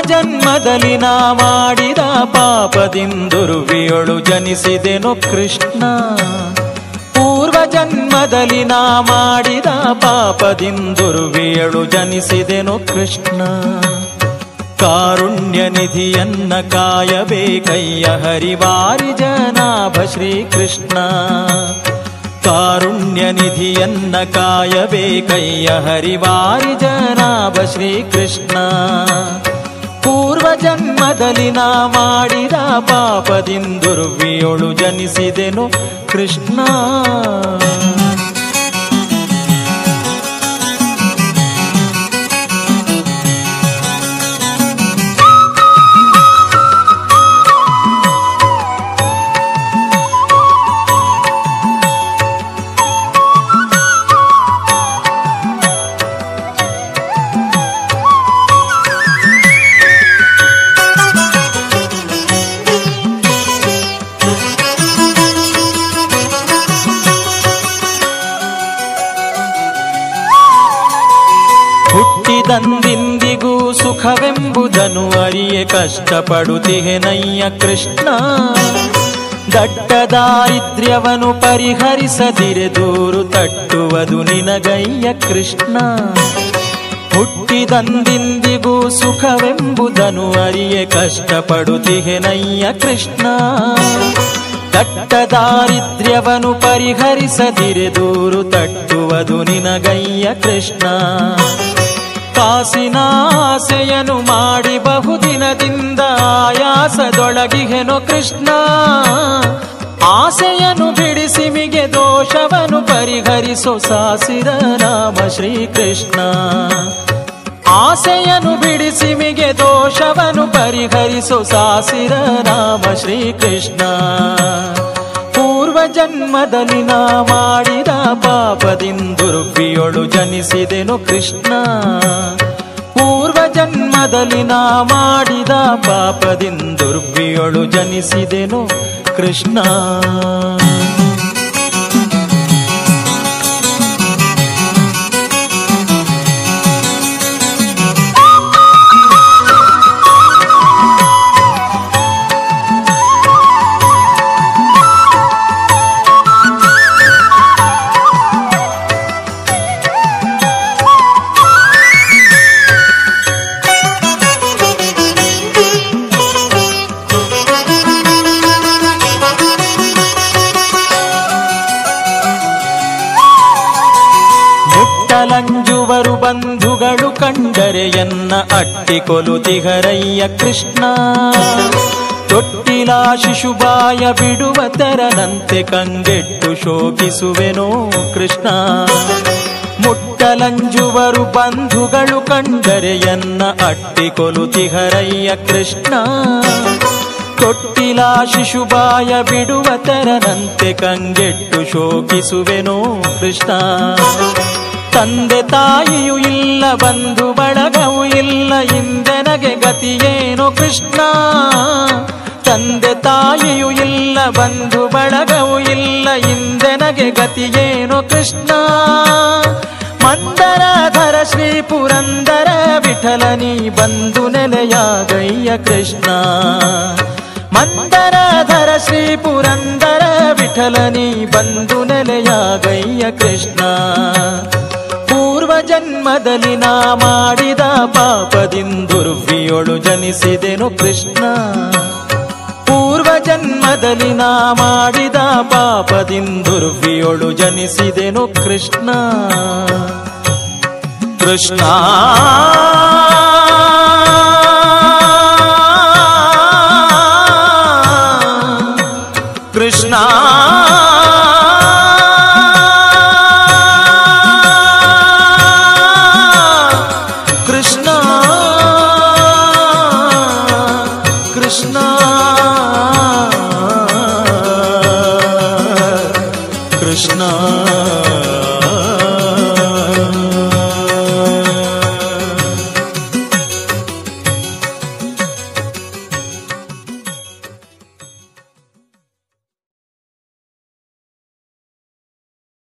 ಜನ್ಮದಲ್ಲಿ ನಾ ಮಾಡಿದ ಪಾಪದಿಂದುರುವಿಯೊಳು ಜನಿಸಿದೆನು ಕೃಷ್ಣ ಪೂರ್ವ ಜನ್ಮದಲ್ಲಿ ನಾ ಮಾಡಿದ ಪಾಪದಿಂದುರುವಿಯಳು ಜನಿಸಿದೆನು ಕೃಷ್ಣ ಕಾರುಣ್ಯ ನಿಧಿಯನ್ನ ಕಾಯಬೇಕಯ್ಯ ಹರಿವಾರಿ ಜನಾಭ ಶ್ರೀಕೃಷ್ಣ ಕಾರುಣ್ಯ ನಿಧಿಯನ್ನ ಕಾಯಬೇಕಯ್ಯ ಹರಿವಾರಿ ಜನಾಭ ಶ್ರೀಕೃಷ್ಣ ಪೂರ್ವ ಜನ್ಮದಲ್ಲಿ ನಾ ಮಾಡಿದ ಪಾಪದಿಂದುರ್ವಿಯೊಳು ಜನಿಸಿದೆನು ಕೃಷ್ಣ ಹುಟ್ಟಿದಂದಿಂದಿಗೂ ಸುಖವೆಂಬುದನ್ನು ಅರಿಯೆ ಕಷ್ಟಪಡುತ್ತಿಹೆನಯ್ಯ ಕೃಷ್ಣ ದಟ್ಟ ದಾರಿದ್ರ್ಯವನು ಪರಿಹರಿಸದಿರೆ ದೂರು ತಟ್ಟುವುದು ನಿನಗಯ್ಯ ಕೃಷ್ಣ ಹುಟ್ಟಿದಂದಿಂದಿಗೂ ಸುಖವೆಂಬುದನ್ನು ಅರಿಯೆ ಕಷ್ಟಪಡುತ್ತಿಹೆನಯ್ಯ ಕೃಷ್ಣ ದಟ್ಟ ದಾರಿದ್ರ್ಯವನು ಪರಿಹರಿಸದಿರೆ ದೂರು ತಟ್ಟುವುದು ನಿನಗಯ್ಯ ಕೃಷ್ಣ ಕಾಸಿನ ಆಸೆಯನು ಮಾಡಿ ಬಹುದಿನದಿಂದ ಆಯಾಸದೊಳಗಿಹೆನೋ ಕೃಷ್ಣ ಆಸೆಯನು ಬಿಡಿಸಿ ಮಿಗೆ ದೋಷವನು ಪರಿಹರಿಸೋ ಸಾಸಿರ ನಾಮ ಶ್ರೀಕೃಷ್ಣ ಆಸೆಯನು ಬಿಡಿಸಿ ಮಿಗೆ ದೋಷವನು ಪರಿಹರಿಸೋ ಸಾಸಿರ ನಾಮ ಶ್ರೀಕೃಷ್ಣ ಪೂರ್ವ ಜನ್ಮದಲ್ಲಿ ನಾ ಮಾಡಿದ ಪಾಪದಿಂದುರ್ವಿಯೊಳು ಜನಿಸಿದೆನು ಕೃಷ್ಣ ಪೂರ್ವ ಜನ್ಮದಲ್ಲಿ ನಾ ಮಾಡಿದ ಪಾಪದಿಂದುರ್ವಿಯೊಳು ಜನಿಸಿದೆನು ಕೃಷ್ಣ ಮುಟ್ಟಲಂಜುವರು ಬಂಧುಗಳು ಕಂಡರೆ ಎನ್ನ ಅಟ್ಟಿಕೊಲುತಿಗರಯ್ಯ ಕೃಷ್ಣ ತೊಟ್ಟಿಲ ಶಿಶುಬಾಯ ಬಿಡುವ ತೆರನಂತೆ ಕಂಗೆಟ್ಟು ಶೋಕಿಸುವೆನೋ ಕೃಷ್ಣ ಮುಟ್ಟಲಂಜುವರು ಬಂಧುಗಳು ಕಂಡರೆ ಎನ್ನ ಅಟ್ಟಿಕೊಲುತಿಗರಯ್ಯ ಕೃಷ್ಣ ತೊಟ್ಟಿಲ ಶಿಶುಬಾಯ ಬಿಡುವ ತೆರನಂತೆ ಕಂಗೆಟ್ಟು ಶೋಕಿಸುವೆನೋ ಕೃಷ್ಣ ತಂದೆ ತಾಯಿಯೂ ಇಲ್ಲ ಬಂಧು ಬಳಗವೂ ಇಲ್ಲ ಇಂದೆನಗೆ ಗತಿಯೇನೋ ಕೃಷ್ಣ ತಂದೆ ತಾಯಿಯೂ ಇಲ್ಲ ಬಂಧು ಬಳಗವೂ ಇಲ್ಲ ಇಂದೆನಗೆ ಗತಿಯೇನೋ ಕೃಷ್ಣ ಮಂದರಾಧರ ಶ್ರೀ ಪುರಂದರ ವಿಠಲನಿ ಬಂಧು ನೆಲೆಯಾಗಯ್ಯ ಕೃಷ್ಣ ಮಂದರಾಧರ ಶ್ರೀ ಪುರಂದರ ವಿಠಲನಿ ಬಂಧು ನೆಲೆಯಾಗಯ್ಯ ಕೃಷ್ಣ ಪೂರ್ವ ಜನ್ಮದಲ್ಲಿ ನಾ ಮಾಡಿದ ಪಾಪದಿಂದುರ್ವಿಯೊಳು ಜನಿಸಿದೆನು ಕೃಷ್ಣ ಪೂರ್ವ ಜನ್ಮದಲ್ಲಿ ನಾ ಮಾಡಿದ ಪಾಪದಿಂದುರ್ವಿಯೊಳು ಜನಿಸಿದೆನು ಕೃಷ್ಣ ಕೃಷ್ಣ